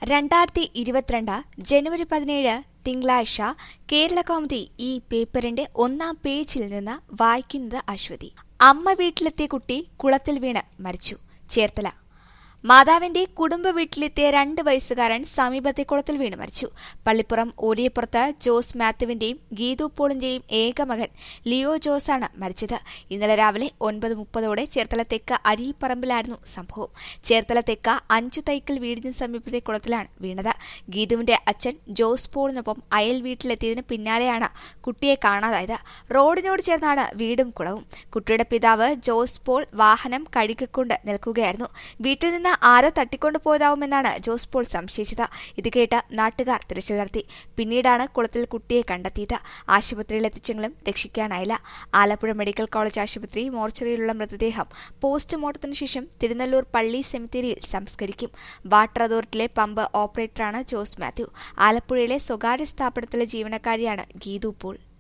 രണ്ടായിരത്തി ഇരുപത്തിരണ്ട് ജനുവരി പതിനേഴ് തിങ്കളാഴ്ച കേരള കൗമുദി ഈ പേപ്പറിന്റെ ഒന്നാം പേജിൽ നിന്ന് വായിക്കുന്നത് അശ്വതി അമ്മ വീട്ടിലെത്തിയ കുട്ടി കുളത്തിൽ വീണ് മരിച്ചു ചേർത്തല മാതാവിന്റെ കുടുംബ വീട്ടിലെത്തിയ രണ്ട് വയസ്സുകാരൻ സമീപത്തെ കുളത്തിൽ വീണ് മരിച്ചു പള്ളിപ്പുറം ഓടിയപ്പുറത്ത് ജോസ് മാത്യുവിന്റെയും ഗീതു പോളിന്റെയും ഏക മകൻ ലിയോ ജോസാണ് മരിച്ചത് ഇന്നലെ രാവിലെ ഒൻപത് മുപ്പതോടെ ചേർത്തല തെക്ക അരിപ്പറമ്പിലായിരുന്നു സംഭവം ചേർത്തല തെക്ക അഞ്ചു തൈക്കൽ വീടിന് സമീപത്തെ കുളത്തിലാണ് വീണത് ഗീതുവിന്റെ അച്ഛൻ ജോസ് പോളിനൊപ്പം അയൽ വീട്ടിലെത്തിയതിന് പിന്നാലെയാണ് കുട്ടിയെ കാണാതായത് റോഡിനോട് ചേർന്നാണ് വീടും കുളവും കുട്ടിയുടെ പിതാവ് ജോസ് പോൾ വാഹനം കഴുകിക്കൊണ്ട് നിൽക്കുകയായിരുന്നു വീട്ടിൽ നിന്ന് ആരോ തട്ടിക്കൊണ്ടു പോയതാവുമെന്നാണ് ജോസ് പോൾ സംശയിച്ചത് ഇത് കേട്ട് നാട്ടുകാർ തിരച്ചിൽ നടത്തി പിന്നീടാണ് കുളത്തിൽ കുട്ടിയെ കണ്ടെത്തിയത് ആശുപത്രിയിൽ എത്തിച്ചെങ്കിലും രക്ഷിക്കാനായില്ല ആലപ്പുഴ മെഡിക്കൽ കോളേജ് ആശുപത്രി മോർച്ചറിയിലുള്ള മൃതദേഹം പോസ്റ്റ്മോർട്ടത്തിന് ശേഷം തിരുനെല്ലൂർ പള്ളി സെമിത്തേരിയിൽ സംസ്കരിക്കും വാട്ടർ അതോറിറ്റിയിലെ പമ്പ് ഓപ്പറേറ്ററാണ് ജോസ് മാത്യു ആലപ്പുഴയിലെ സ്വകാര്യ സ്ഥാപനത്തിലെ ജീവനക്കാരിയാണ് ഗീതു പോൾ